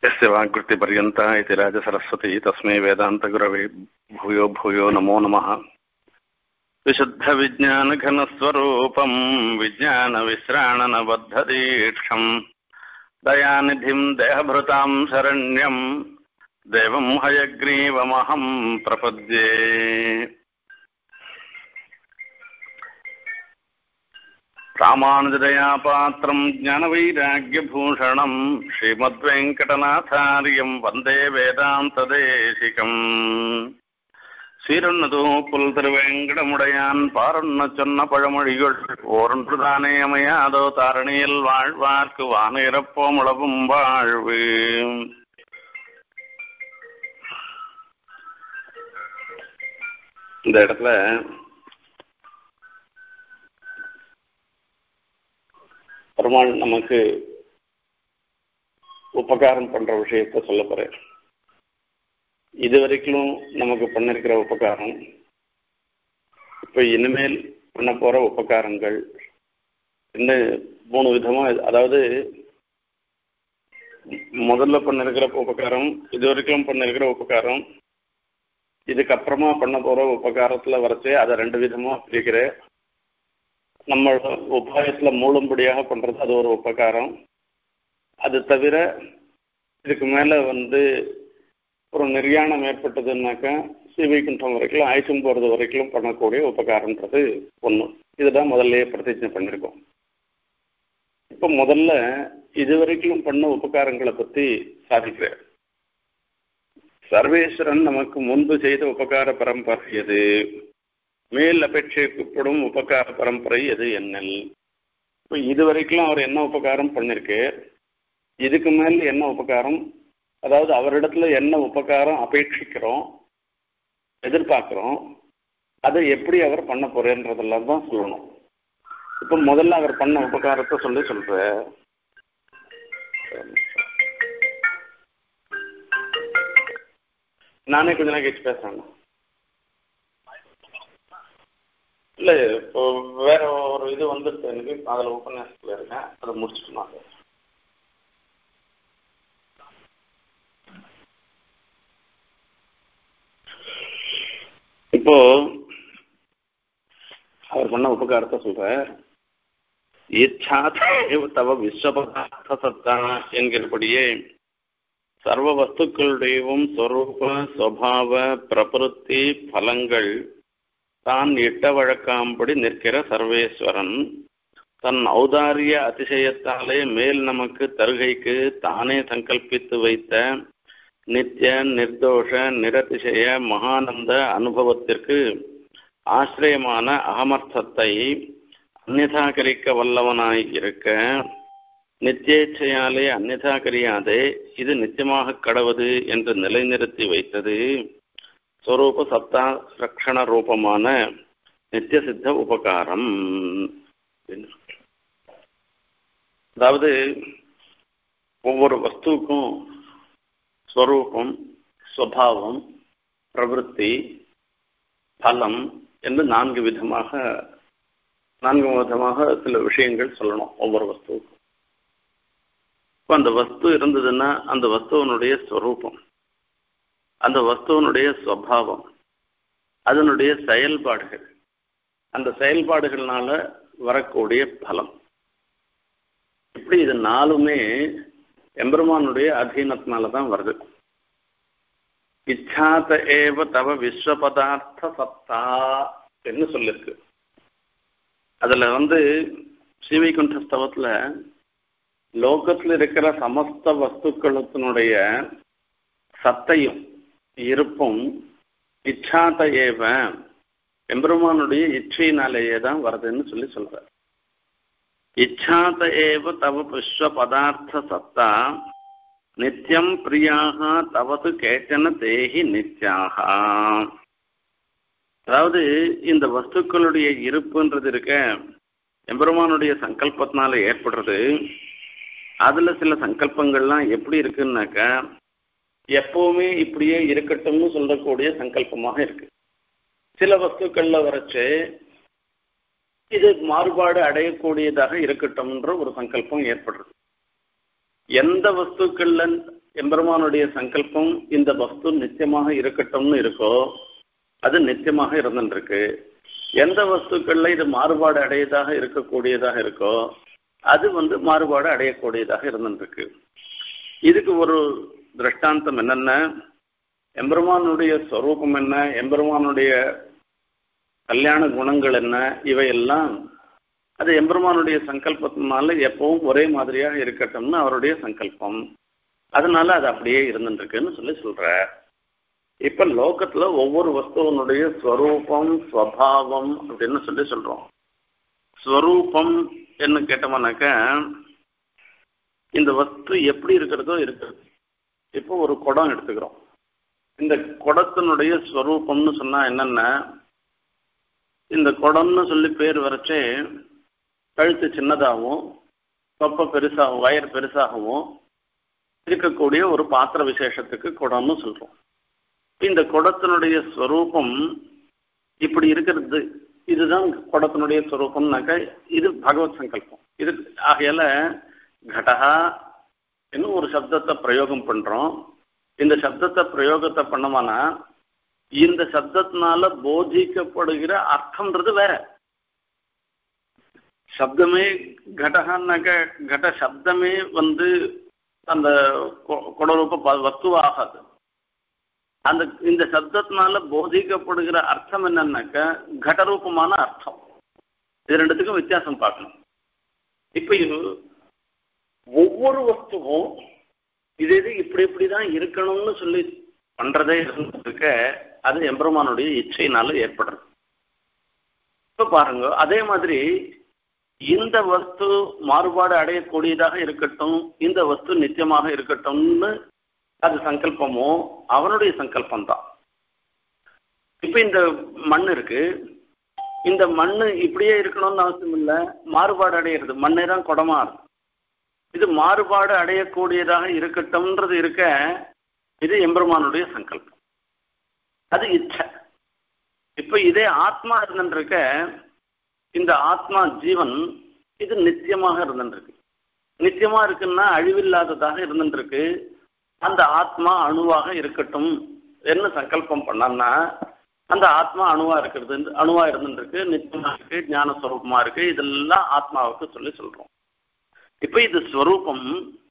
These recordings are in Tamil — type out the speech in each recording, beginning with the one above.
यस्य वाङ्कृतिपर्यन्ता इति राजसरस्वती तस्मै वेदान्तगुरवे भूयो भूयो नमो नमः विशुद्धविज्ञानघनस्वरूपम् विज्ञानविश्राणनबद्धदीक्षम् दयानिधिम् देहभृताम् शरण्यम् देवम् हयग्रीवमहम् प्रपद्ये रामानुजदयापात्रम् ज्ञानवैराग्यभूषणम् श्रीमद्वेङ्कटनाथार्यम् वन्दे வேதாந்ததேசிகம் சீரன்னதோ புல் திருவேங்கடமுடையான் பாரொன்ன சொன்ன பழமொழிகள் ஓரொன்றுதானே அமையாதோ தாரணியில் வாழ்வார்க்கு வானிறப்போம் உளவும் வாழ்வு இந்த இடத்துல பெருமாள் நமக்கு உபகாரம் பண்ற விஷயத்த சொல்ல போறேன் இது வரைக்கும் நமக்கு பண்ணிருக்கிற உபகாரம் இப்ப இனிமேல் பண்ண போற உபகாரங்கள் இன்னும் மூணு விதமா அதாவது முதல்ல பண்ணிருக்கிற உபகாரம் இது வரைக்கும் பண்ணிருக்கிற உபகாரம் இதுக்கப்புறமா பண்ண போற உபகாரத்துல வரைச்சு அதை ரெண்டு விதமா பிரிக்கிறேன் நம்ம உபாயத்துல மூழும்படியாக பண்றது அது ஒரு உபகாரம் அது தவிர இதுக்கு மேல வந்து ஒரு நிர்யாணம் ஏற்பட்டதுன்னாக்கா சிவைகுண்டம் வரைக்கும் ஆயுஷம் போறது வரைக்கும் பண்ணக்கூடிய உபகாரன்றது ஒன்று இதுதான் முதல்லயே பிரதிஜை பண்ணியிருக்கோம் இப்போ முதல்ல இது வரைக்கும் பண்ண உபகாரங்களை பத்தி சாதிக்கிறேன் சர்வேஸ்வரன் நமக்கு முன்பு செய்த உபகார பரம்பரை எது மேல் அபேட்சிக்கப்படும் உபகார பரம்பரை எது என்னல் இப்போ இது வரைக்கும் அவர் என்ன உபகாரம் பண்ணிருக்கு இதுக்கு மேல் என்ன உபகாரம் அதாவது அவரிடத்துல என்ன உபகாரம் அபேட்சிக்கிறோம் எதிர்பார்க்கிறோம் அதை எப்படி அவர் பண்ண போறேன்றதெல்லாம் தான் சொல்லணும் இப்போ முதல்ல அவர் பண்ண உபகாரத்தை சொல்லி சொல்ற நானே கொஞ்ச நேரம் கழிச்சு பேசுறேன் இல்லை இப்போ வேற ஒரு இது வந்துருக்கு எனக்கு அதில் உபன்யாசத்தில் இருக்கேன் அதை முடிச்சுட்டு நான் இப்போ அவர் பண்ண உபகாரத்தை சொல்ற இச்சாதேவ தவ விஸ்வபதார்த்த சத்தா என்கிறபடியே சர்வ வஸ்துக்களுடையவும் ஸ்வரூப சுவாவ பிரபுத்தி பலங்கள் தான் இட்ட வழக்காம்படி நிற்கிற சர்வேஸ்வரன் தன் ஔதாரிய அதிசயத்தாலே மேல் நமக்கு தருகைக்கு தானே சங்கல்பித்து வைத்த நித்திய நிர்தோஷ நிரதிசய மகானந்த அனுபவத்திற்கு ஆசிரியமான அகமர்த்தத்தை அந்நிதாகரிக்க வல்லவனாய் இருக்க நித்தியேச்சையாலே அந்நிதாகரியாதே இது நிச்சயமாக கடவுது என்று நிலைநிறுத்தி வைத்தது ஸ்வரூப சத்தா ரக்ஷண ரூபமான நித்திய சித்த உபகாரம் அதாவது ஒவ்வொரு வஸ்துவுக்கும் ஸ்வரூபம் ஸ்வபாவம் பிரவருத்தி பலம் என்று நான்கு விதமாக நான்கு விதமாக சில விஷயங்கள் சொல்லணும் ஒவ்வொரு வஸ்துவுக்கும் இப்போ அந்த வஸ்து இருந்ததுன்னா அந்த வஸ்துவனுடைய ஸ்வரூபம் அந்த வஸ்துவனுடைய ஸ்வபாவம் அதனுடைய செயல்பாடுகள் அந்த செயல்பாடுகள்னால வரக்கூடிய பலம் இப்படி இது நாலுமே எம்பெருமானுடைய அதீனத்தினால தான் வருது இச்சாத ஏவ தவ விஸ்வ பதார்த்த சத்தா என்று சொல்லிருக்கு அதுல வந்து ஸ்ரீவைகுண்ட ஸ்தவத்துல லோகத்தில் இருக்கிற சமஸ்த வஸ்துக்களத்தினுடைய சத்தையும் இருப்பும் இச்சாத ஏவ எம்பெருமானுடைய இச்சையினாலேயே தான் வருதுன்னு சொல்லி சொல்றார் இச்சாத ஏவ தவ விஸ்வ பதார்த்த சத்தா நித்தியம் பிரியாக தவது கேட்டன தேகி நித்யாக அதாவது இந்த வஸ்துக்களுடைய இருப்புன்றது இருக்க எம்பெருமானுடைய சங்கல்பத்தினால ஏற்படுறது அதுல சில சங்கல்பங்கள்லாம் எப்படி இருக்குன்னாக்கா எப்பவுமே இப்படியே இருக்கட்டும்னு சொல்லக்கூடிய சங்கல்பமாக இருக்கு சில வஸ்துக்கள்ல வரைச்சு இது மாறுபாடு அடையக்கூடியதாக இருக்கட்டும்ன்ற ஒரு சங்கல்பம் ஏற்படுறது எந்த வஸ்துக்கள்ல எம்பெருமானுடைய சங்கல்பம் இந்த வஸ்து நித்தியமாக இருக்கட்டும்னு இருக்கோ அது நித்தியமாக இருந்துருக்கு எந்த வஸ்துக்கள்ல இது மாறுபாடு அடையதாக இருக்கக்கூடியதாக இருக்கோ அது வந்து மாறுபாடு அடையக்கூடியதாக இருந்துருக்கு இதுக்கு ஒரு திருஷ்டாந்தம் என்னென்ன எம்பெருமானுடைய ஸ்வரூபம் என்ன எம்பெருமானுடைய கல்யாண குணங்கள் என்ன இவையெல்லாம் அது எம்பெருமானுடைய சங்கல்பத்தினால எப்பவும் ஒரே மாதிரியாக இருக்கட்டும்னு அவருடைய சங்கல்பம் அதனால அது அப்படியே இருந்துருக்குன்னு சொல்லி சொல்ற இப்ப லோகத்துல ஒவ்வொரு வஸ்துவனுடைய ஸ்வரூபம் ஸ்வபாவம் அப்படின்னு சொல்லி சொல்றோம் ஸ்வரூபம் என்ன கேட்டோம்னாக்க இந்த வஸ்து எப்படி இருக்கிறதோ இருக்கிறது இப்போ ஒரு குடம் எடுத்துக்கிறோம் இந்த குடத்தினுடைய ஸ்வரூபம்னு சொன்னா என்னென்ன இந்த குடம்னு சொல்லி பேர் வரைச்சே கழுத்து சின்னதாகவும் தொப்பை பெருசாகவும் வயர் பெருசாகவும் இருக்கக்கூடிய ஒரு பாத்திர விசேஷத்துக்கு குடம்னு சொல்றோம் இந்த குடத்தினுடைய ஸ்வரூபம் இப்படி இருக்கிறது இதுதான் குடத்தினுடைய ஸ்வரூபம்னாக்க இது பகவத் சங்கல்பம் இது ஆகையால கடகா இன்னும் ஒரு சப்தத்தை பிரயோகம் பண்றோம் இந்த சப்தத்தை பிரயோகத்தை பண்ணோம்னா இந்த சப்தத்தினால போதிக்கப்படுகிற அர்த்தம்ன்றது வேற சப்தமே கடகான்னாக்க கட சப்தமே வந்து அந்த குடரூப வஸ்துவாகாது அந்த இந்த சப்தத்தினால போதிக்கப்படுகிற அர்த்தம் என்னன்னாக்க கடரூபமான அர்த்தம் இது ரெண்டுத்துக்கும் வித்தியாசம் பார்க்கணும் இப்ப இது ஒவ்வொரு வஸ்துவும் இது இது இப்படி இப்படிதான் இருக்கணும்னு சொல்லி பண்றதே இருக்க அது எம்பெருமானுடைய இச்சையினால ஏற்படுறது இப்ப பாருங்க அதே மாதிரி இந்த வஸ்து மாறுபாடு அடையக்கூடியதாக இருக்கட்டும் இந்த வஸ்து நித்தியமாக இருக்கட்டும்னு அது சங்கல்பமோ அவனுடைய சங்கல்பம் தான் இப்ப இந்த மண் இருக்கு இந்த மண் இப்படியே இருக்கணும்னு அவசியம் இல்லை மாறுபாடு அடையிறது மண்ணே தான் குடமா இருக்கு இது மாறுபாடு அடையக்கூடியதாக இருக்கட்டும்ன்றது இருக்க இது எம்பெருமானுடைய சங்கல்பம் அது இச்சை இப்ப இதே ஆத்மா இருந்துருக்க இந்த ஆத்மா ஜீவன் இது நித்தியமாக இருந்துருக்கு நித்தியமா இருக்குன்னா அழிவில்லாததாக இருந்துருக்கு அந்த ஆத்மா அணுவாக இருக்கட்டும் என்ன சங்கல்பம் பண்ணான்னா அந்த ஆத்மா அணுவா இருக்கிறது அணுவா இருந்துருக்கு நித்தியமா இருக்கு ஞானஸ்வரூபமா இருக்கு இதெல்லாம் ஆத்மாவுக்கு சொல்லி சொல்றோம் இப்ப இது ஸ்வரூபம்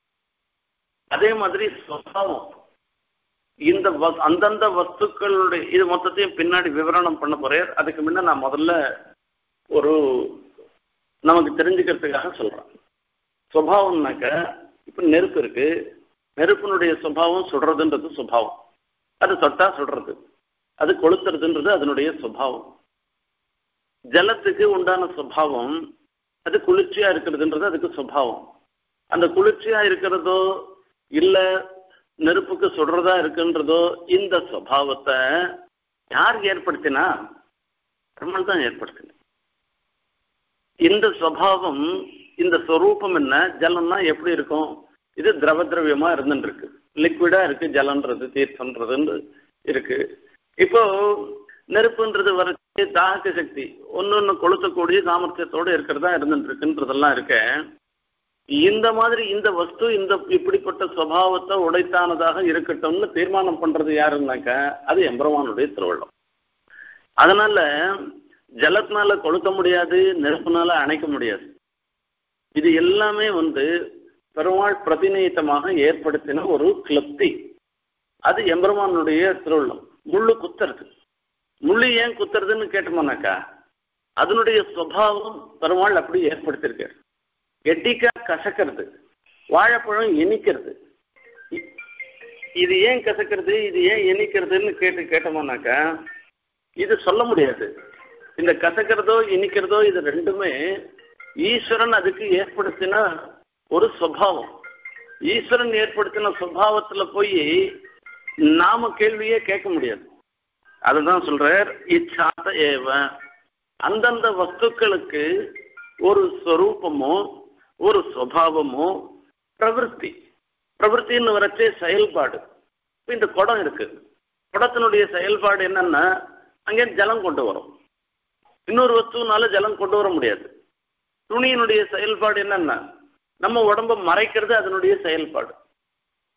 அதே மாதிரி ஸ்வபாவம் இந்த அந்தந்த வஸ்துக்களுடைய இது மொத்தத்தையும் பின்னாடி விவரணம் பண்ண போறேன் அதுக்கு முன்ன நான் முதல்ல ஒரு நமக்கு தெரிஞ்சுக்கிறதுக்காக சொல்றேன் சுபாவம்னாக்க இப்ப நெருப்பு இருக்கு நெருப்பினுடைய சுபாவம் சுடுறதுன்றது சுபாவம் அது தொட்டா சுடுறது அது கொளுத்துறதுன்றது அதனுடைய சுபாவம் ஜலத்துக்கு உண்டான சுபாவம் அது குளிர்ச்சியா இருக்கிறதுன்றது அதுக்கு சுபாவம் அந்த குளிர்ச்சியா இருக்கிறதோ இல்ல நெருப்புக்கு சுடுறதா இருக்குன்றதோ இந்த சுபாவத்தை யார் ஏற்படுத்தினா பெருமாள் தான் ஏற்படுத்தின இந்த சுவாவம் இந்த ஸ்வரூபம் என்ன ஜலம்னா எப்படி இருக்கும் இது திரவ திரவியமா இருந்துருக்கு லிக்விடா இருக்கு ஜலன்றது தீர்த்தம்ன்றது இருக்கு இப்போ நெருப்புன்றது வரைச்சு தாகக்க சக்தி ஒன்னு ஒன்று கொளுத்தக்கூடிய சாமர்த்தியத்தோடு இருக்கிறதா இருந்துட்டு இருக்குன்றதெல்லாம் இருக்க இந்த மாதிரி இந்த வஸ்து இந்த இப்படிப்பட்ட சுவாவத்தை உடைத்தானதாக இருக்கட்டும்னு தீர்மானம் பண்றது யாருன்னாக்க அது எம்பெருமானுடைய திருவள்ளம் அதனால ஜலத்தினால கொளுத்த முடியாது நெருப்புனால அணைக்க முடியாது இது எல்லாமே வந்து பெருமாள் பிரதிநிதித்தமாக ஏற்படுத்தின ஒரு கிளப்தி அது எம்பெருமானுடைய திருவள்ளம் முள்ளு குத்துறது முள்ளு ஏன் குத்துறதுன்னு கேட்டோம்னாக்கா அதனுடைய சுவாவம் பெருமாள் அப்படி ஏற்படுத்தியிருக்காரு எட்டிக்கா கசக்கிறது வாழைப்பழம் இனிக்கிறது இது ஏன் கசக்கிறது இது ஏன் இனிக்கிறதுன்னு கேட்டு கேட்டோம்னாக்கா இது சொல்ல முடியாது இந்த கசக்கிறதோ இனிக்கிறதோ இது ரெண்டுமே ஈஸ்வரன் அதுக்கு ஏற்படுத்தின ஒரு சுவாவம் ஈஸ்வரன் ஏற்படுத்தின சுவாவத்துல போய் நாம கேள்வியே கேட்க முடியாது அதுதான் சொல்றார் இச்சாத ஏவ அந்தந்த வஸ்துக்களுக்கு ஒரு ஸ்வரூபமோ ஒரு சுவாவமோ பிரவருத்தி பிரவருத்தின்னு வரச்சே செயல்பாடு இந்த குடம் இருக்கு குடத்தினுடைய செயல்பாடு என்னன்னா அங்கே ஜலம் கொண்டு வரும் இன்னொரு வஸ்துனால ஜலம் கொண்டு வர முடியாது துணியினுடைய செயல்பாடு என்னன்னா நம்ம உடம்ப மறைக்கிறது அதனுடைய செயல்பாடு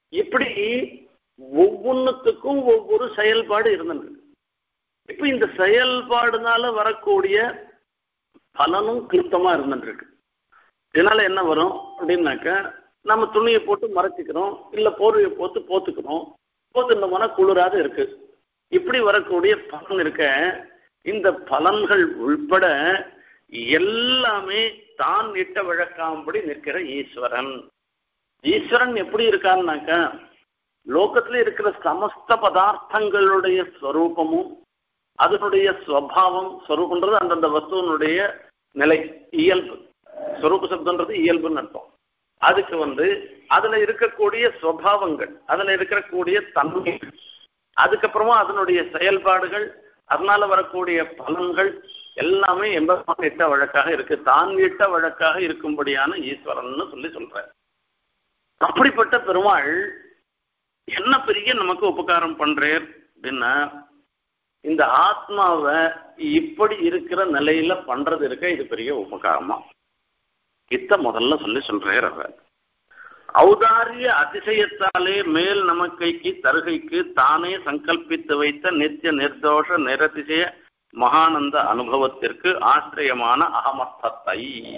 இப்படி ஒவ்வொன்றுத்துக்கும் ஒவ்வொரு செயல்பாடு இருந்துருக்கு இப்ப இந்த செயல்பாடுனால வரக்கூடிய பலனும் கிருத்தமா இருந்துருக்கு இதனால என்ன வரும் அப்படின்னாக்க நம்ம துணியை போட்டு மறைச்சிக்கிறோம் இல்ல போர்வையை போட்டு போத்துக்கிறோம் போத்துனோம்னா குளிராத இருக்கு இப்படி வரக்கூடிய பலன் இருக்க இந்த பலன்கள் உள்பட எல்லாமே தான் இட்ட வழக்காம்படி நிற்கிற ஈஸ்வரன் ஈஸ்வரன் எப்படி இருக்கான்னாக்கா லோகத்துல இருக்கிற சமஸ்த பதார்த்தங்களுடைய ஸ்வரூபமும் அதனுடைய ஸ்வபாவம் ஸ்வரூபன்றது அந்தந்த வஸ்துவனுடைய நிலை இயல்பு ஸ்வரூப சப்தன்றது இயல்புன்னு அர்த்தம் அதுக்கு வந்து அதுல இருக்கக்கூடிய ஸ்வபாவங்கள் அதுல இருக்கக்கூடிய தன்மைகள் அதுக்கப்புறமா அதனுடைய செயல்பாடுகள் அதனால வரக்கூடிய பலன்கள் எல்லாமே எம்பெருமான் இட்ட வழக்காக இருக்கு தான் இட்ட வழக்காக இருக்கும்படியான ஈஸ்வரன் சொல்லி சொல்ற அப்படிப்பட்ட பெருமாள் என்ன பெரிய நமக்கு உபகாரம் பண்றேர் அப்படின்னா இந்த ஆத்மாவை இப்படி இருக்கிற நிலையில பண்றது இருக்க இது பெரிய உபகாரமா இத்த முதல்ல சொல்லி சொல்றார் அவர் ஔதாரிய அதிசயத்தாலே மேல் நமக்கைக்கு தருகைக்கு தானே சங்கல்பித்து வைத்த நித்திய நிர்தோஷ நிரதிசய மகானந்த அனுபவத்திற்கு ஆசிரியமான அகமஸ்தத்தை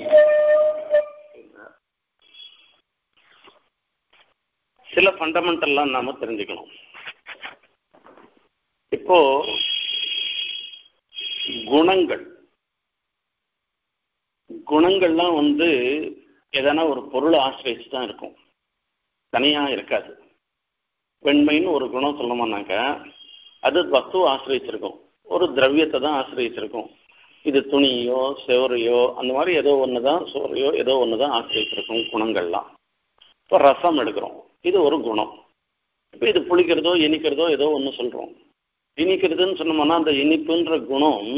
சில ஃபண்டமெண்டல்லாம் நாம தெரிஞ்சுக்கணும் இப்போ குணங்கள் குணங்கள்லாம் வந்து எதனா ஒரு பொருளை ஆசிரியச்சு தான் இருக்கும் தனியா இருக்காது வெண்மைன்னு ஒரு குணம் சொல்லணும்னாக்கா அது வஸ்துவை ஆசிரியச்சிருக்கும் ஒரு திரவியத்தை தான் ஆசிரியச்சிருக்கும் இது துணியோ செவரையோ அந்த மாதிரி ஏதோ ஒன்று தான் சோறையோ ஏதோ ஒன்று தான் ஆசிரியச்சிருக்கும் குணங்கள்லாம் இப்போ ரசம் எடுக்கிறோம் இது ஒரு குணம் இப்போ இது புளிக்கிறதோ இனிக்கிறதோ ஏதோ ஒன்று சொல்கிறோம் இனிக்கிறதுன்னு சொன்னோம்னா அந்த இனிப்புன்ற குணம்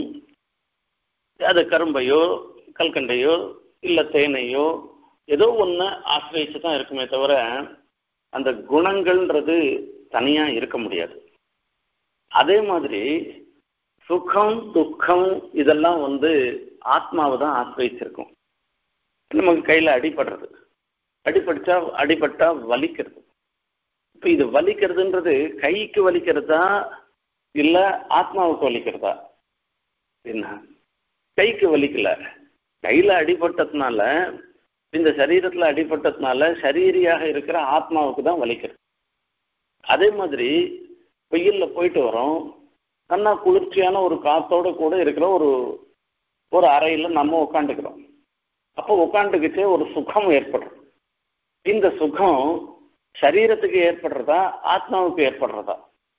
அது கரும்பையோ கல்கண்டையோ இல்லை தேனையோ ஏதோ ஒன்று ஆசிரியச்சு தான் இருக்குமே தவிர அந்த குணங்கள்ன்றது தனியாக இருக்க முடியாது அதே மாதிரி சுகம் துக்கம் இதெல்லாம் வந்து ஆத்மாவை தான் ஆசிரியச்சிருக்கும் நமக்கு கையில் அடிபடுறது அடிபடிச்சா அடிபட்டா வலிக்கிறது இப்போ இது வலிக்கிறதுன்றது கைக்கு வலிக்கிறதா இல்லை ஆத்மாவுக்கு வலிக்கிறதா என்ன கைக்கு வலிக்கல கையில் அடிபட்டதுனால இந்த சரீரத்தில் அடிபட்டதுனால சரீரியாக இருக்கிற ஆத்மாவுக்கு தான் வலிக்கிறது அதே மாதிரி வெயிலில் போயிட்டு வரோம் நல்லா குளிர்ச்சியான ஒரு காத்தோட கூட இருக்கிற ஒரு ஒரு அறையில் நம்ம உட்காந்துக்கிறோம் அப்போ உட்காந்துக்கிச்சே ஒரு சுகம் ஏற்படுறது இந்த சுகம் சரீரத்துக்கு ஏற்படுறதா ஆத்மாவுக்கு ஏற்படுறதா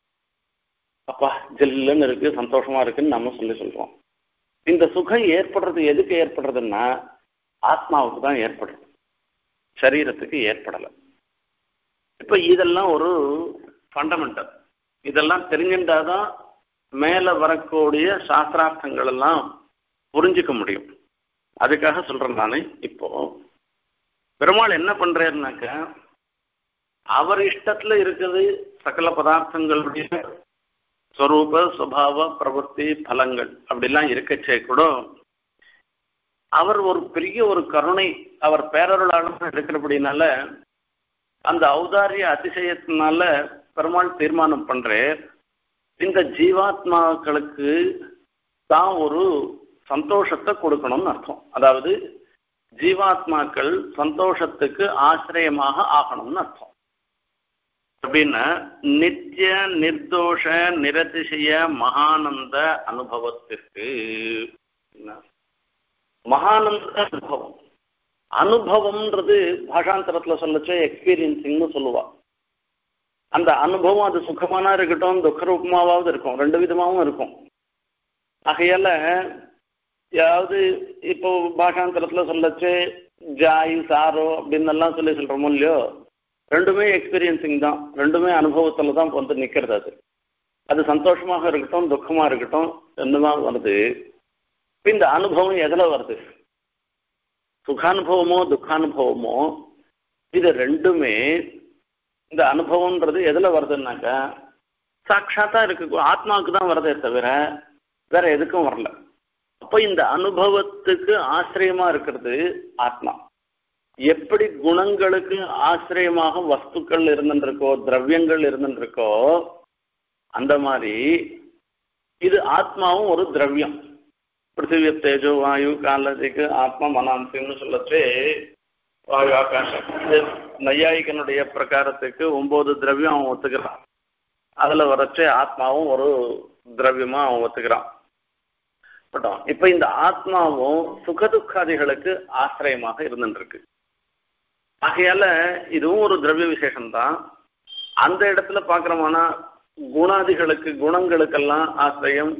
அப்பா ஜில்லுன்னு இருக்கு சந்தோஷமா இருக்குன்னு நம்ம சொல்லி சொல்றோம் இந்த சுகம் ஏற்படுறது எதுக்கு ஏற்படுறதுன்னா ஆத்மாவுக்கு தான் ஏற்படுறது சரீரத்துக்கு ஏற்படலை இப்போ இதெல்லாம் ஒரு ஃபண்டமெண்டல் இதெல்லாம் தெரிஞ்சிருந்தாதான் மேலே வரக்கூடிய சாஸ்திரார்த்தங்கள் எல்லாம் புரிஞ்சுக்க முடியும் அதுக்காக சொல்றேன் நான் இப்போ பெருமாள் என்ன பண்றாருனாக்க அவர் இஷ்டத்துல இருக்குது சகல பதார்த்தங்களுடைய ஸ்வரூப சுபாவ பிரவൃத்தி பலங்கள் அப்படிலாம் இருக்கச்சே கூட அவர் ஒரு பெரிய ஒரு கருணை அவர் பேரருளாளர் இருக்கிறபடினால அந்த ஔதாரிய அதிசயத்தினால பெருமாள் தீர்மானம் பண்றார் இந்த ஜீவாத்மாக்களுக்கு தான் ஒரு சந்தோஷத்தை கொடுக்கணும்னு அர்த்தம் அதாவது ஜீவாத்மாக்கள் சந்தோஷத்துக்கு ஆசிரியமாக ஆகணும்னு அர்த்தம் அப்படின்னா நித்திய நிர்தோஷ நிரதிசய மகானந்த அனுபவத்திற்கு மகானந்த அனுபவம் அனுபவம்ன்றது பாஷாந்தரத்துல சொல்லச்சே எக்ஸ்பீரியன்சிங்னு சொல்லுவா அந்த அனுபவம் அது சுகமானா இருக்கட்டும் துக்க ரூபமாவது இருக்கும் ரெண்டு விதமாகவும் இருக்கும் ஆகையால யாவது இப்போ பாஷாந்தரத்துல சொல்லச்சு ஜாய் சாரோ அப்படின்னு எல்லாம் சொல்லி சொல்றோமோ இல்லையோ ரெண்டுமே எக்ஸ்பீரியன்சிங் தான் ரெண்டுமே அனுபவத்துல தான் வந்து நிக்கிறது அது அது சந்தோஷமாக இருக்கட்டும் துக்கமா இருக்கட்டும் என்னதான் வருது இந்த அனுபவம் எதுல வருது சுகானுபவமோ துக்கானுபவமோ இது ரெண்டுமே இந்த அனுபவம்ன்றது எதுல வருதுன்னாக்கா சாட்சாத்தா இருக்கு ஆத்மாவுக்கு தான் வருதே தவிர வேற எதுக்கும் வரல அப்போ இந்த அனுபவத்துக்கு ஆசிரியமா இருக்கிறது ஆத்மா எப்படி குணங்களுக்கு ஆசிரியமாக வஸ்துக்கள் இருந்துருக்கோ திரவியங்கள் இருந்துருக்கோ அந்த மாதிரி இது ஆத்மாவும் ஒரு திரவியம் பிருத்திவி தேஜோ வாயு காலத்துக்கு ஆத்மா மனாம்சம்னு சொல்லச்சு வாயு ஆகாசம் இது நையாயிகனுடைய பிரகாரத்துக்கு ஒன்பது திரவியம் அவன் ஒத்துக்கிறான் அதுல வரச்சு ஆத்மாவும் ஒரு திரவியமா அவன் ஒத்துக்கிறான் பட்டோம் இப்ப இந்த ஆத்மாவும் சுகதுக்காதிகளுக்கு ஆசிரியமாக இருந்துருக்கு ஆகையால இதுவும் ஒரு திரவிய விசேஷம்தான் அந்த இடத்துல பாக்குறோம்னா குணாதிகளுக்கு குணங்களுக்கெல்லாம் ஆசிரியம்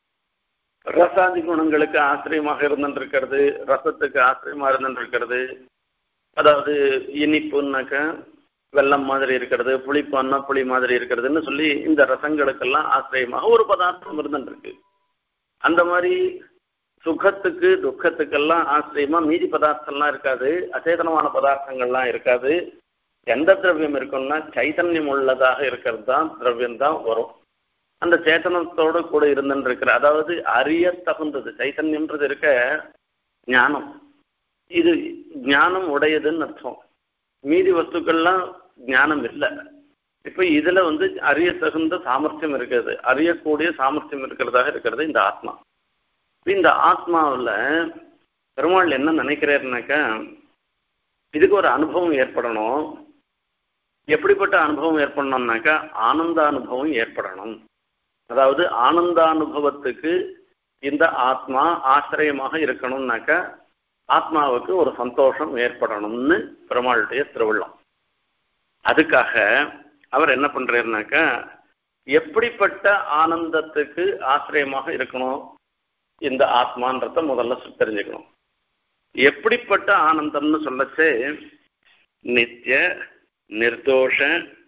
ரசாதி குணங்களுக்கு ஆசிரியமாக இருந்துருக்கிறது ரசத்துக்கு ஆசிரியமா இருந்துருக்கிறது அதாவது இனிப்புன்னாக்க வெள்ளம் மாதிரி இருக்கிறது புளிப்பான்னா புளி மாதிரி இருக்கிறதுன்னு சொல்லி இந்த ரசங்களுக்கெல்லாம் ஆசிரியமாக ஒரு பதார்த்தம் இருந்துருக்கு அந்த மாதிரி சுகத்துக்கு துக்கத்துக்கெல்லாம் ஆசிரியமா மீதி பதார்த்தம்லாம் இருக்காது அச்சேதனமான பதார்த்தங்கள்லாம் இருக்காது எந்த திரவியம் இருக்கும்னா சைத்தன்யம் உள்ளதாக இருக்கிறது தான் திரவியம் தான் வரும் அந்த சேத்தனத்தோட கூட இருந்துன்னு இருக்கிற அதாவது அறிய தகுந்தது சைத்தன்யம்ன்றது இருக்க ஞானம் இது ஞானம் உடையதுன்னு அர்த்தம் மீதி வஸ்துக்கள்லாம் ஞானம் இல்லை இப்ப இதுல வந்து அறிய தகுந்த சாமர்த்தியம் இருக்கிறது அறியக்கூடிய சாமர்த்தியம் இருக்கிறதாக இருக்கிறது இந்த ஆத்மா இந்த ஆத்மாவில் பெருமாள் என்ன நினைக்கிறாருனாக்கா இதுக்கு ஒரு அனுபவம் ஏற்படணும் எப்படிப்பட்ட அனுபவம் ஏற்படணும்னாக்கா ஆனந்த அனுபவம் ஏற்படணும் அதாவது ஆனந்தானுபவத்துக்கு இந்த ஆத்மா ஆசிரியமாக இருக்கணும்னாக்கா ஆத்மாவுக்கு ஒரு சந்தோஷம் ஏற்படணும்னு பெருமாளுடைய திருவிழம் அதுக்காக அவர் என்ன பண்றாருனாக்கா எப்படிப்பட்ட ஆனந்தத்துக்கு ஆசிரியமாக இருக்கணும் இந்த ஆத்மான்றத முதல்ல தெரிஞ்சுக்கணும் எப்படிப்பட்ட ஆனந்தம்னு சொல்லச்சே நித்திய நிர்தோஷ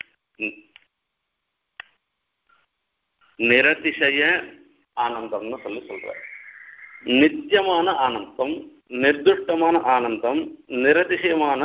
நிரதிசய ஆனந்தம்னு சொல்லி சொல்ற நித்தியமான ஆனந்தம் நிர்துஷ்டமான ஆனந்தம் நிரதிசயமான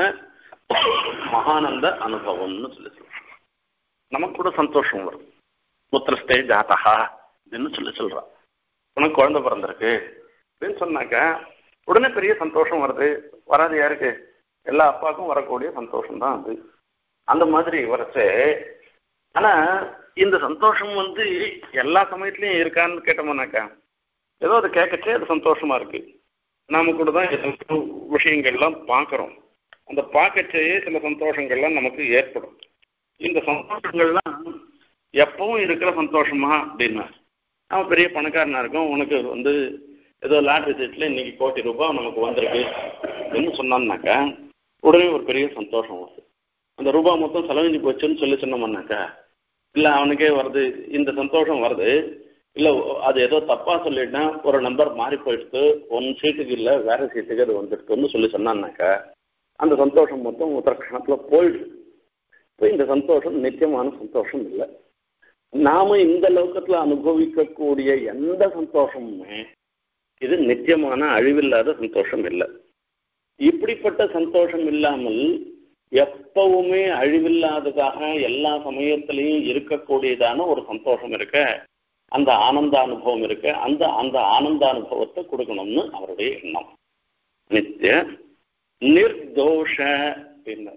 மகானந்த அனுபவம்னு சொல்லி சொல்ற நமக்கு கூட சந்தோஷம் வரும் புத்திரஸ்தே ஜாத்தகா அப்படின்னு சொல்லி சொல்றான் உனக்கு குழந்தை பிறந்திருக்கு அப்படின்னு சொன்னாக்க உடனே பெரிய சந்தோஷம் வருது வராது யாருக்கு எல்லா அப்பாவுக்கும் வரக்கூடிய சந்தோஷம் தான் அது அந்த மாதிரி வரச்சு ஆனா இந்த சந்தோஷம் வந்து எல்லா சமயத்துலயும் இருக்கான்னு கேட்டோம்னாக்கா ஏதோ அதை கேட்கச்சே அது சந்தோஷமா இருக்கு நாம கூட தான் ஏதோ விஷயங்கள்லாம் பார்க்குறோம் அந்த பார்க்கச்சேயே சில சந்தோஷங்கள்லாம் நமக்கு ஏற்படும் இந்த சந்தோஷங்கள்லாம் எப்பவும் இருக்கிற சந்தோஷமா அப்படின்னா அவன் பெரிய பணக்காரனா இருக்கும் உனக்கு வந்து ஏதோ லாட்ரி சீட்டில் இன்னைக்கு கோடி ரூபாய் நமக்கு வந்திருக்கு அப்படின்னு சொன்னான்னாக்கா உடனே ஒரு பெரிய சந்தோஷம் வருது அந்த ரூபாய் மொத்தம் செலவழிஞ்சு போச்சுன்னு சொல்லி சொன்னோம்னாக்கா இல்லை அவனுக்கே வருது இந்த சந்தோஷம் வருது இல்லை அது ஏதோ தப்பாக சொல்லிட்டா ஒரு நம்பர் மாறி போயிடுத்து ஒன் சீட்டுக்கு இல்லை வேற சீட்டுக்கு அது வந்துடுதுன்னு சொல்லி சொன்னான்னாக்கா அந்த சந்தோஷம் மொத்தம் ஒரு க்ஷணத்தில் போயிடுது இப்போ இந்த சந்தோஷம் நித்தியமான சந்தோஷம் இல்லை நாம இந்த லோகத்துல அனுபவிக்கக்கூடிய எந்த சந்தோஷமுமே இது நித்தியமான அழிவில்லாத சந்தோஷம் இல்லை இப்படிப்பட்ட சந்தோஷம் இல்லாமல் எப்பவுமே அழிவில்லாததாக எல்லா சமயத்திலையும் இருக்கக்கூடியதான ஒரு சந்தோஷம் இருக்க அந்த ஆனந்த அனுபவம் இருக்க அந்த அந்த ஆனந்த அனுபவத்தை கொடுக்கணும்னு அவருடைய எண்ணம் நித்திய நிர்தோஷ அப்படின்னு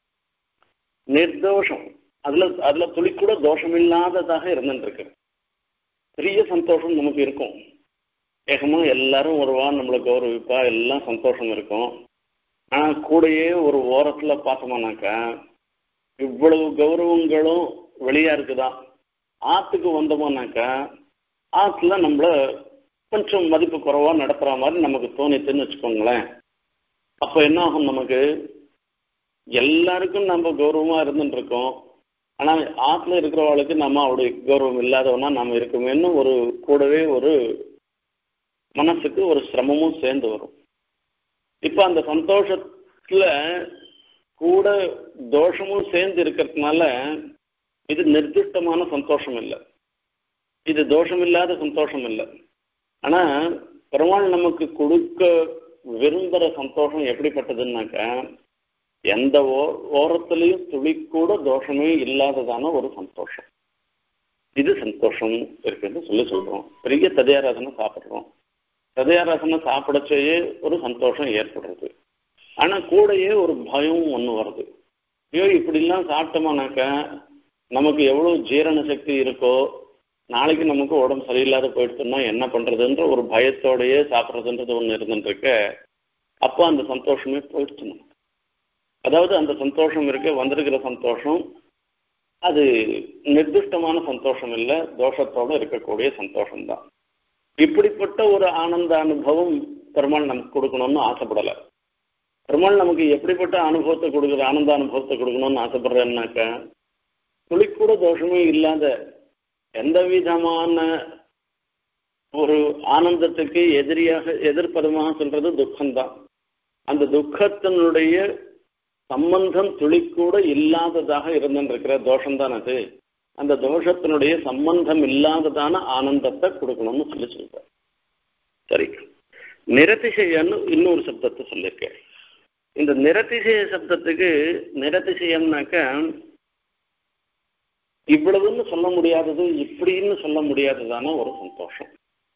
நிர்தோஷம் அதுல அதுல துளி கூட தோஷம் இல்லாததாக இருந்துட்டு இருக்கு பெரிய சந்தோஷம் நமக்கு இருக்கும் ஏகமா எல்லாரும் வருவா நம்மளை கௌரவிப்பா எல்லாம் சந்தோஷம் இருக்கும் ஆனா கூடயே ஒரு ஓரத்துல பார்த்தோம்னாக்கா இவ்வளவு கௌரவங்களும் வெளியா இருக்குதான் ஆத்துக்கு வந்தோம்னாக்கா ஆத்துல நம்மள கொஞ்சம் மதிப்பு குறைவா நடத்துற மாதிரி நமக்கு தோணித்துன்னு வச்சுக்கோங்களேன் அப்ப என்ன ஆகும் நமக்கு எல்லாருக்கும் நம்ம கௌரவமா இருந்துட்டு இருக்கோம் ஆனா ஆத்துல இருக்கிறவளுக்கு நம்ம அவருடைய கௌரவம் இல்லாதவனா நம்ம இருக்குமேன்னு ஒரு கூடவே ஒரு மனசுக்கு ஒரு சிரமமும் சேர்ந்து வரும் இப்ப அந்த சந்தோஷத்துல கூட தோஷமும் சேர்ந்து இருக்கிறதுனால இது நிர்திஷ்டமான சந்தோஷம் இல்லை இது தோஷம் இல்லாத சந்தோஷம் இல்லை ஆனா பெருமாள் நமக்கு கொடுக்க விரும்புகிற சந்தோஷம் எப்படிப்பட்டதுன்னாக்கா எந்த ஓ ஓரத்துலையும் துளி கூட தோஷமே இல்லாததான ஒரு சந்தோஷம் இது சந்தோஷம் இருக்குன்னு சொல்லி சொல்றோம் பெரிய ததையாராதனை சாப்பிட்றோம் ததையாராதனை சாப்பிடச்சேயே ஒரு சந்தோஷம் ஏற்படுறது ஆனா கூடயே ஒரு பயம் ஒண்ணு வருது ஐயோ இப்படிலாம் சாப்பிட்டோமானாக்க நமக்கு எவ்வளவு ஜீரண சக்தி இருக்கோ நாளைக்கு நமக்கு உடம்பு சரியில்லாத போயிடுச்சுன்னா என்ன பண்றதுன்ற ஒரு பயத்தோடயே சாப்பிட்றதுன்றது ஒண்ணு இருந்துட்டு இருக்க அப்போ அந்த சந்தோஷமே போயிடுச்சு நமக்கு அதாவது அந்த சந்தோஷம் இருக்க வந்திருக்கிற சந்தோஷம் அது நிர்திஷ்டமான சந்தோஷம் இல்லை தோஷத்தோட இருக்கக்கூடிய சந்தோஷம் தான் இப்படிப்பட்ட ஒரு ஆனந்த அனுபவம் பெருமாள் நமக்கு கொடுக்கணும்னு ஆசைப்படலை பெருமாள் நமக்கு எப்படிப்பட்ட அனுபவத்தை கொடுக்குற ஆனந்த அனுபவத்தை கொடுக்கணும்னு ஆசைப்படுறேன்னாக்க துளிக்கூட தோஷமே இல்லாத எந்த விதமான ஒரு ஆனந்தத்துக்கு எதிரியாக எதிர்ப்பதமாக சொல்றது துக்கம்தான் அந்த துக்கத்தினுடைய சம்பந்தம் துளிக்கூட இல்லாததாக இருந்துருக்கிற தோஷம்தான் அது அந்த தோஷத்தினுடைய சம்பந்தம் இல்லாததான ஆனந்தத்தை கொடுக்கணும்னு சொல்லி சொல்றார் சரி நிரதிசயன்னு இன்னொரு சப்தத்தை சொல்லியிருக்கேன் இந்த நிரதிசய சப்தத்துக்கு நிரதிசயம்னாக்க இவ்வளவுன்னு சொல்ல முடியாதது இப்படின்னு சொல்ல முடியாததான ஒரு சந்தோஷம்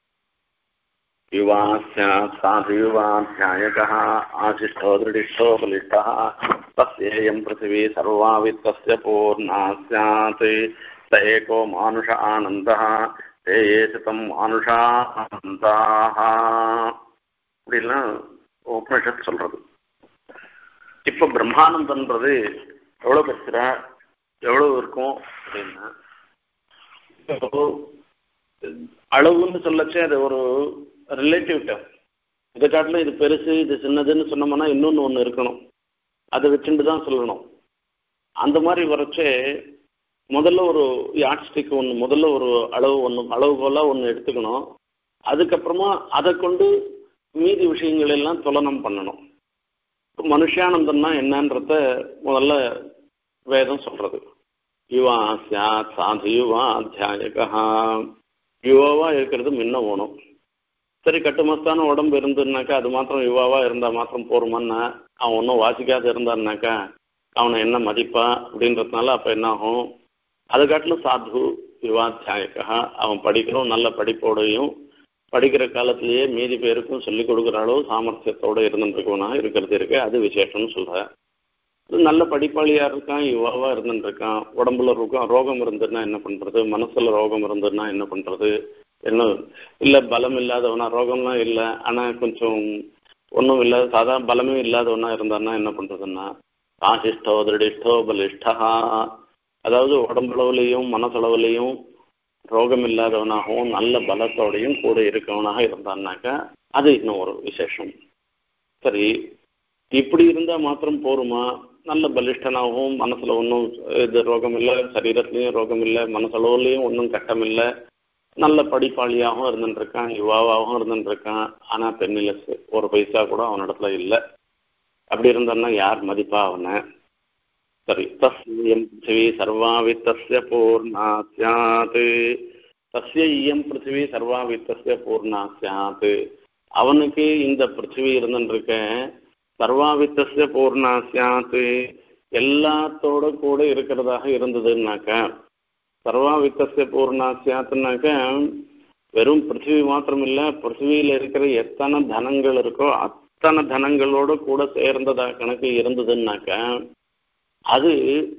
युवा स्यात् साधु युवाध्यायकः आशिष्ठो दृढिष्ठो बलिष्ठः तस्येयं पृथिवी सर्वा वित्तस्य पूर्णा स्यात् स एको मानुष आनन्दः ते ये சிதம் மானுஷா ஆனந்தாக இப்படிலாம் உபனிஷத் சொல்றது இப்போ பிரம்மானந்தன்றது எவ்வளோ பெருசுரா எவ்வளோ இருக்கும் அப்படின்னா இப்போ அளவுன்னு சொல்லச்சே அது ஒரு ரிலேட்டிவ் டேம் இதை காட்டிலும் இது பெருசு இது சின்னதுன்னு சொன்னோம்னா இன்னொன்று ஒன்று இருக்கணும் அதை வச்சுட்டு தான் சொல்லணும் அந்த மாதிரி வரைச்சே முதல்ல ஒரு யாட் ஸ்டிக் ஒன்று முதல்ல ஒரு அளவு ஒன்று அளவுகோலாக ஒன்று எடுத்துக்கணும் அதுக்கப்புறமா அதை கொண்டு மீதி விஷயங்கள் எல்லாம் துலனம் பண்ணணும் மனுஷானந்தம்னா என்னன்றத முதல்ல வேதம் சொல்றது யுவா சாத் சாது யுவா அத்தியாயகா யுவாவா இருக்கிறது முன்ன ஓணும் சரி கட்டுமஸ்தான உடம்பு இருந்துனாக்கா அது மாத்திரம் யுவாவா இருந்தால் மாத்திரம் போருமான்னா அவன் ஒன்றும் வாசிக்காத இருந்தான்னாக்கா அவனை என்ன மதிப்பா அப்படின்றதுனால அப்போ என்ன ஆகும் அது காட்டிலும் சாது யுவாத்தியாயக்கா அவன் படிக்கிறோம் நல்ல படிப்போடையும் படிக்கிற காலத்திலேயே மீதி பேருக்கும் சொல்லிக் கொடுக்குற அளவு சாமர்த்தியத்தோடு இருந்துருக்கவனாக இருக்கிறது இருக்கு அது விசேஷம்னு சொல்கிறேன் நல்ல படிப்பாளியா இருக்கான் யுவாவா இருந்துருக்கான் உடம்புல இருக்கும் ரோகம் இருந்ததுன்னா என்ன பண்றது மனசுல ரோகம் இருந்ததுன்னா என்ன பண்றது என்ன இல்ல பலம் இல்லாதவனா ரோகம்லாம் இல்லை ஆனா கொஞ்சம் ஒன்றும் இல்லாத சாதாரண பலமே இல்லாதவனா இருந்தான்னா என்ன பண்றதுன்னா ஆசிஷ்டோ திருடிஷ்டோ பலிஷ்டா அதாவது உடம்பளவுலையும் மனசளவுலையும் ரோகம் இல்லாதவனாகவும் நல்ல பலத்தோடையும் கூட இருக்கவனாக இருந்தான்னாக்கா அது இன்னும் ஒரு விசேஷம் சரி இப்படி இருந்தால் மாத்திரம் போருமா நல்ல பலிஷ்டனாகவும் மனசில் ஒன்றும் இது ரோகம் இல்லை சரீரத்துலேயும் ரோகம் இல்லை மனசளவுலேயும் ஒன்றும் கட்டம் இல்லை நல்ல படிப்பாளியாகவும் இருந்துட்டுருக்கான் யுவாவாகவும் இருந்துட்டுருக்கான் ஆனால் பெண்ணிலஸ் ஒரு பைசா கூட அவனிடத்துல இல்லை அப்படி இருந்தான்னா யார் மதிப்பா அவனை சரி தஸ்யம் பிருத்திவி சர்வா வித்தஸ்ய பூர்ணா சியாத் தஸ்ய இயம் பிருத்திவி சர்வா வித்தஸ்ய பூர்ணா சியாத் அவனுக்கு இந்த பிருத்திவி இருந்துருக்கேன் சர்வாவித்தஸ்ய பூர்ணா சியாத்து எல்லாத்தோட கூட இருக்கிறதாக இருந்ததுன்னாக்கா சர்வாவித்தஸ்ய பூர்ணா சியாத்துனாக்கா வெறும் பிருத்திவி மாத்திரம் இல்லை பிருத்திவியில் இருக்கிற எத்தனை தனங்கள் இருக்கோ அத்தனை தனங்களோட கூட சேர்ந்ததா கணக்கு இருந்ததுன்னாக்கா அது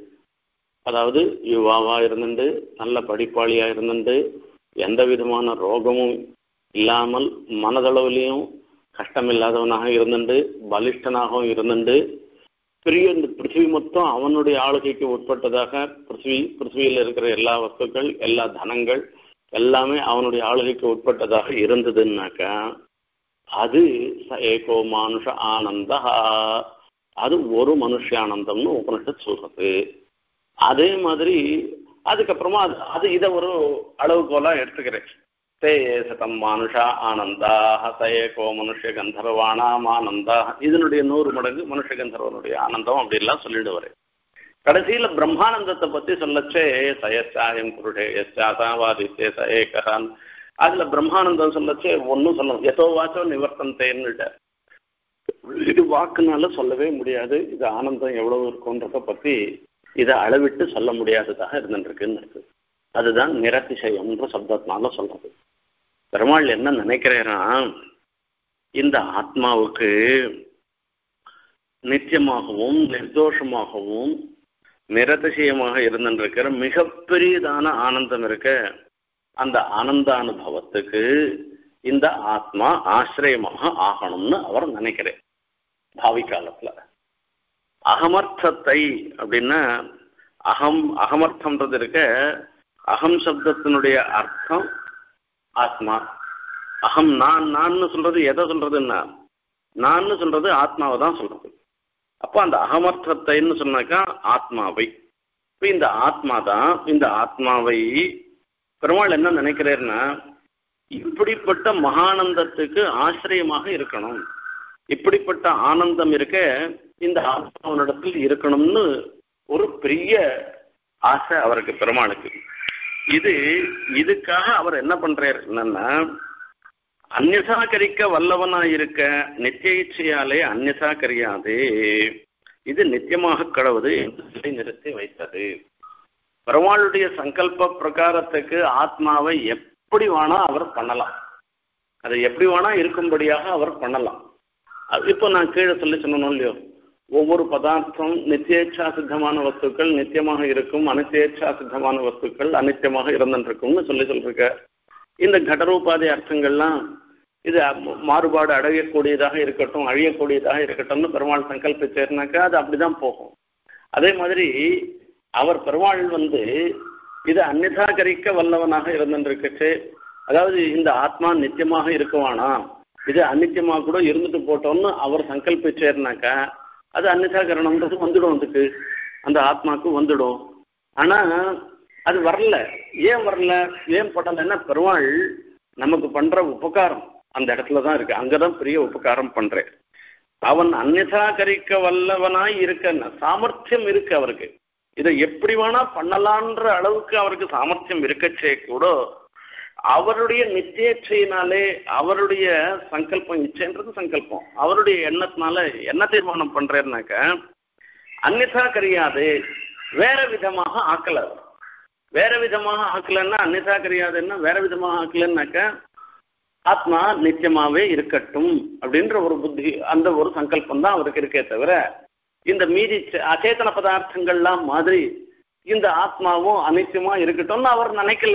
அதாவது யுவாவா இருந்துட்டு நல்ல படிப்பாளியா இருந்துட்டு எந்த விதமான ரோகமும் இல்லாமல் மனதளவுலையும் கஷ்டம் இல்லாதவனாக இருந்துட்டு பலிஷ்டனாகவும் இருந்துட்டு பெரிய இந்த பிருத்திவி மொத்தம் அவனுடைய ஆளுகைக்கு உட்பட்டதாக பிருத்திவி பிருத்திவியில் இருக்கிற எல்லா வஸ்துக்கள் எல்லா தனங்கள் எல்லாமே அவனுடைய ஆளுகைக்கு உட்பட்டதாக இருந்ததுன்னாக்கா அது ஏகோ மானுஷ ஆனந்தா அது ஒரு மனுஷ ஆனந்தம்னு உபனிஷத் சொல்றது அதே மாதிரி அதுக்கப்புறமா அது அது இதை ஒரு அளவுகோலா எடுத்துக்கிறேன் தே சதம் மானுஷா ஆனந்தா சயேகோ மனுஷ கந்தர்வானாம் ஆனந்தா இதனுடைய நூறு மடங்கு மனுஷ கந்தர்வனுடைய ஆனந்தம் அப்படிலாம் சொல்லிடுவாரு கடைசியில பிரம்மானந்தத்தை பத்தி சொல்லச்சே சயச்சாயம் புருடே எச்சாசாவாதித்தே ச ஏகஹான் அதுல பிரம்மானந்தம் சொல்லச்சே ஒன்னும் சொல்ல எதோ வாச்சோ நிவர்த்தந்தேன்னுட்ட இது வாக்குனால சொல்லவே முடியாது இது ஆனந்தம் எவ்வளவு இருக்குன்றத பத்தி இதை அளவிட்டு சொல்ல முடியாததாக இருந்துருக்குன்னு இருக்கு அதுதான் நிரதிசயம்ன்ற சப்தத்தினால சொல்றது பெருமாள் என்ன நினைக்கிறேன்னா இந்த ஆத்மாவுக்கு நித்தியமாகவும் நிர்தோஷமாகவும் நிரதிசயமாக இருந்திருக்கிற மிகப்பெரியதான ஆனந்தம் இருக்க அந்த ஆனந்தானுபவத்துக்கு இந்த ஆத்மா ஆசிரியமாக ஆகணும்னு அவர் நினைக்கிறேன் பாவி காலத்துல அகமர்த்தத்தை அப்படின்னா அகம் அகமர்த்தம்ன்றது இருக்க அகம் சப்தத்தினுடைய அர்த்தம் ஆத்மா அகம் நான் நான் சொல்றது எதை சொல்றதுன்னா நான் சொல்றது ஆத்மாவை தான் சொல்றது அப்போ அந்த அகமர்த்தத்தைன்னு சொன்னாக்கா ஆத்மாவை இப்போ இந்த ஆத்மா தான் இந்த ஆத்மாவை பெருமாள் என்ன நினைக்கிறாருன்னா இப்படிப்பட்ட மகானந்தத்துக்கு ஆசிரியமாக இருக்கணும் இப்படிப்பட்ட ஆனந்தம் இருக்க இந்த ஆத்மாவனிடத்தில் இருக்கணும்னு ஒரு பெரிய ஆசை அவருக்கு பெருமாளுக்கு இது இதுக்காக அவர் என்ன பண்றாரு என்னன்னா அந்நிசாகரிக்க வல்லவனா இருக்க நித்திய இச்சையாலே அந்நிசாகரியாது இது நித்தியமாக கடவுது என்று நிறுத்தி வைத்தது பெருமாளுடைய சங்கல்ப பிரகாரத்துக்கு ஆத்மாவை எப்படி வேணா அவர் பண்ணலாம் அதை எப்படி வேணா இருக்கும்படியாக அவர் பண்ணலாம் அது இப்போ நான் கீழே சொல்லி சொன்னோம் இல்லையோ ஒவ்வொரு பதார்த்தம் நித்தியேச்சா சித்தமான வஸ்துக்கள் நித்தியமாக இருக்கும் அனித்தியேச்சா சித்தமான வஸ்துக்கள் அனித்தியமாக இருந்துருக்கும்னு சொல்லி சொல்லிருக்க இந்த கடரூபாதி அர்த்தங்கள்லாம் இது மாறுபாடு அடையக்கூடியதாக இருக்கட்டும் அழியக்கூடியதாக இருக்கட்டும்னு பெருமாள் சங்கல்பிச்சேர்னாக்கா அது அப்படிதான் போகும் அதே மாதிரி அவர் பெருமாள் வந்து இது அந்நிதாகரிக்க வல்லவனாக இருந்துருக்குச்சு அதாவது இந்த ஆத்மா நித்தியமாக இருக்குவானா இது அநித்தியமாக கூட இருந்துட்டு போட்டோம்னு அவர் சங்கல்பிச்சேர்னாக்கா அது அந்நிதாகரணம்ன்றது வந்துடும் அதுக்கு அந்த ஆத்மாவுக்கு வந்துடும் ஆனா அது வரல ஏன் வரல ஏன் படலைன்னா பெருமாள் நமக்கு பண்ற உபகாரம் அந்த இடத்துல தான் இருக்கு அங்கதான் பெரிய உபகாரம் பண்றேன் அவன் அந்நிதாகரிக்க வல்லவனாய் இருக்க சாமர்த்தியம் இருக்கு அவருக்கு இதை எப்படி வேணா பண்ணலான்ற அளவுக்கு அவருக்கு சாமர்த்தியம் இருக்கச்சே கூட அவருடைய நிச்சயச்சையினாலே அவருடைய சங்கல்பம் இச்சைன்றது சங்கல்பம் அவருடைய எண்ணத்தினால என்ன தீர்மானம் பண்றேன்னாக்க அந்நிதா கரியாது வேற விதமாக ஆக்கல அவர் வேற விதமாக ஆக்கலன்னா அந்நிதா கரியாதுன்னா வேற விதமாக ஆக்கலன்னாக்க ஆத்மா நித்தியமாவே இருக்கட்டும் அப்படின்ற ஒரு புத்தி அந்த ஒரு சங்கல்பம் தான் அவருக்கு இருக்கே தவிர இந்த மீதி அச்சேதன பதார்த்தங்கள்லாம் மாதிரி இந்த ஆத்மாவும் அனித்தியமா இருக்கட்டும்னு அவர் நினைக்கல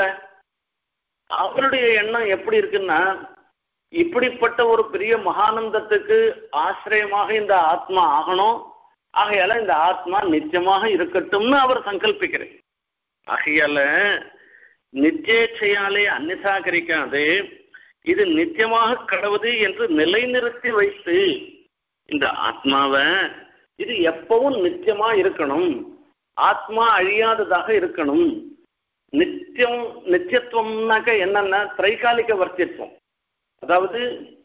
அவருடைய எண்ணம் எப்படி இருக்குன்னா இப்படிப்பட்ட ஒரு பெரிய மகானந்தத்துக்கு ஆசிரியமாக இந்த ஆத்மா ஆகணும் ஆகையால இந்த ஆத்மா நித்தியமாக இருக்கட்டும்னு அவர் சங்கல்பிக்கிறேன் ஆகையால நிச்சயச்சையாலே அந்நிசாகரிக்காது இது நித்தியமாக கடவுது என்று நிலைநிறுத்தி வைத்து இந்த ஆத்மாவை இது எப்பவும் நித்தியமா இருக்கணும் ஆத்மா அழியாததாக இருக்கணும் நித்தியம் நித்தியத்துவம்னாக்க என்னன்னா திரைகாலிக வர்த்தியத்துவம் அதாவது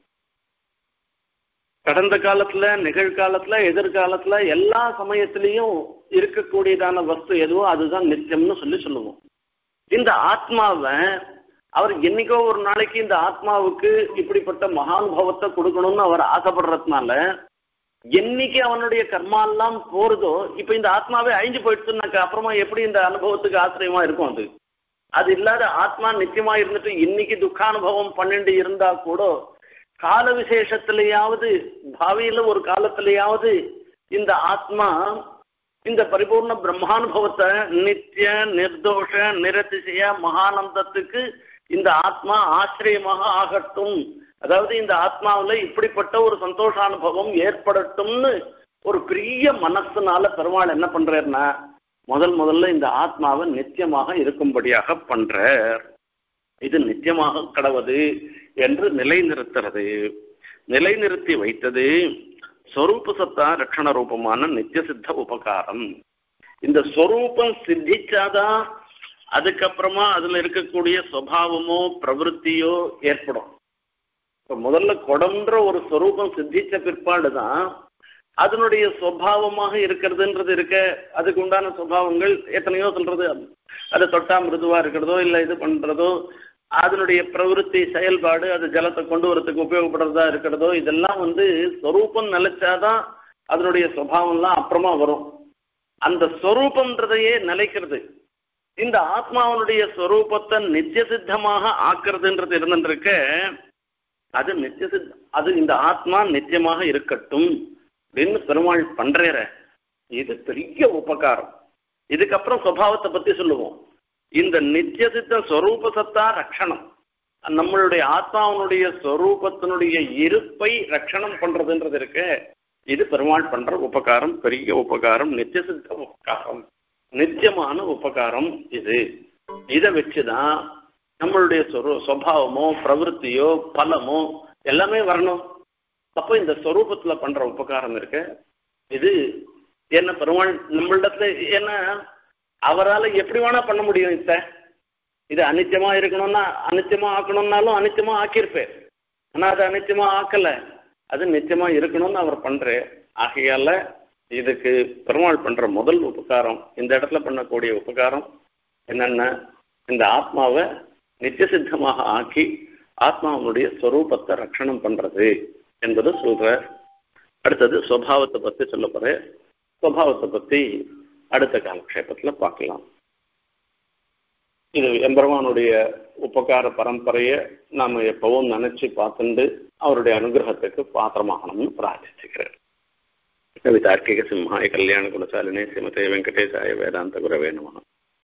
கடந்த காலத்துல நிகழ்காலத்துல எதிர்காலத்துல எல்லா சமயத்திலையும் இருக்கக்கூடியதான வஸ்து எதுவோ அதுதான் நித்தியம்னு சொல்லி சொல்லுவோம் இந்த ஆத்மாவை அவர் என்னைக்கோ ஒரு நாளைக்கு இந்த ஆத்மாவுக்கு இப்படிப்பட்ட மகானுபவத்தை கொடுக்கணும்னு அவர் ஆசைப்படுறதுனால என்னைக்கு அவனுடைய கர்மாலாம் போறதோ இப்ப இந்த ஆத்மாவே அழிஞ்சு போயிடுச்சுனாக்க அப்புறமா எப்படி இந்த அனுபவத்துக்கு ஆசிரியமா இருக்கும் அது அது இல்லாத ஆத்மா நிச்சயமா இருந்துட்டு இன்னைக்கு துக்கானுபவம் பன்னெண்டு இருந்தா கூட கால விசேஷத்திலேயாவது பாவியில ஒரு காலத்திலேயாவது இந்த ஆத்மா இந்த பரிபூர்ண பிரம்மானுபவத்தை நித்திய நிர்தோஷ நிரதிசய மகானந்தத்துக்கு இந்த ஆத்மா ஆசிரியமாக ஆகட்டும் அதாவது இந்த ஆத்மாவில் இப்படிப்பட்ட ஒரு சந்தோஷானுபவம் ஏற்படட்டும்னு ஒரு பெரிய மனசுனால பெருமாள் என்ன பண்றாருன்னா முதல் முதல்ல இந்த ஆத்மாவை நித்தியமாக இருக்கும்படியாக பண்றார் இது நித்தியமாக கடவுது என்று நிலைநிறுத்துறது நிலைநிறுத்தி வைத்தது ஸ்வரூப சத்தா ரட்சண ரூபமான நித்திய சித்த உபகாரம் இந்த ஸ்வரூபம் சித்திச்சாதான் அதுக்கப்புறமா அதுல இருக்கக்கூடிய சுவாவமோ பிரவருத்தியோ ஏற்படும் இப்ப முதல்ல குடம்ன்ற ஒரு ஸ்வரூபம் சித்திச்ச பிற்பாடு தான் அதனுடைய சுவாவமாக இருக்கிறதுன்றது இருக்க அதுக்கு உண்டான சுவாவங்கள் எத்தனையோ சொல்றது அது தொட்டா மிருதுவா இருக்கிறதோ இல்லை இது பண்றதோ அதனுடைய பிரவருத்தி செயல்பாடு அது ஜலத்தை கொண்டு வரத்துக்கு உபயோகப்படுறதா இருக்கிறதோ இதெல்லாம் வந்து ஸ்வரூபம் நிலைச்சாதான் அதனுடைய சுவாவம்லாம் அப்புறமா வரும் அந்த ஸ்வரூபம்ன்றதையே நிலைக்கிறது இந்த ஆத்மாவனுடைய ஸ்வரூபத்தை நித்திய சித்தமாக ஆக்குறதுன்றது இருந்துருக்க அது நித்திய சித்த அது இந்த ஆத்மா நித்தியமாக இருக்கட்டும் அப்படின்னு பெருமாள் பண்றேற இது பெரிய உபகாரம் இதுக்கப்புறம் சுபாவத்தை பத்தி சொல்லுவோம் இந்த நித்திய சித்த ஸ்வரூப சத்தா ரட்சணம் நம்மளுடைய ஆத்மாவனுடைய ஸ்வரூபத்தினுடைய இருப்பை ரட்சணம் பண்றதுன்றது இருக்கு இது பெருமாள் பண்ற உபகாரம் பெரிய உபகாரம் நித்திய சித்த உபகாரம் நித்தியமான உபகாரம் இது இதை வச்சுதான் நம்மளுடைய சொரு சுவாவமோ பிரவருத்தியோ பலமோ எல்லாமே வரணும் அப்போ இந்த ஸ்வரூபத்துல பண்ற உபகாரம் இருக்கு இது என்ன பெருமாள் நம்மளிடத்துல என்ன அவரால் எப்படி வேணா பண்ண முடியும் இத்த இது அனித்தியமா இருக்கணும்னா அனித்தியமா ஆக்கணும்னாலும் அனித்தியமா ஆக்கியிருப்பேன் ஆனா அது அனித்தியமா ஆக்கல அது நிச்சயமா இருக்கணும்னு அவர் பண்ற ஆகையால இதுக்கு பெருமாள் பண்ற முதல் உபகாரம் இந்த இடத்துல பண்ணக்கூடிய உபகாரம் என்னென்ன இந்த ஆத்மாவை நித்திய சித்தமாக ஆக்கி ஆத்மாவனுடைய ஸ்வரூபத்தை ரட்சணம் பண்றது என்பது சொல்ற அடுத்தது சுவாவத்தை பத்தி சொல்ல போற சுவாவத்தை பத்தி அடுத்த காலக்ஷேபத்துல பார்க்கலாம் இது எம்பெருமானுடைய உபகார பரம்பரையை நாம எப்பவும் நினைச்சு பார்த்துண்டு அவருடைய அனுகிரகத்துக்கு பாத்திரமாகணும்னு பிரார்த்திச்சுக்கிறேன் கவிதார்க்கிக சிம்ஹாய கல்யாண குணசாலினே ஸ்ரீமதே வெங்கடேசாய வேதாந்த குரவே நம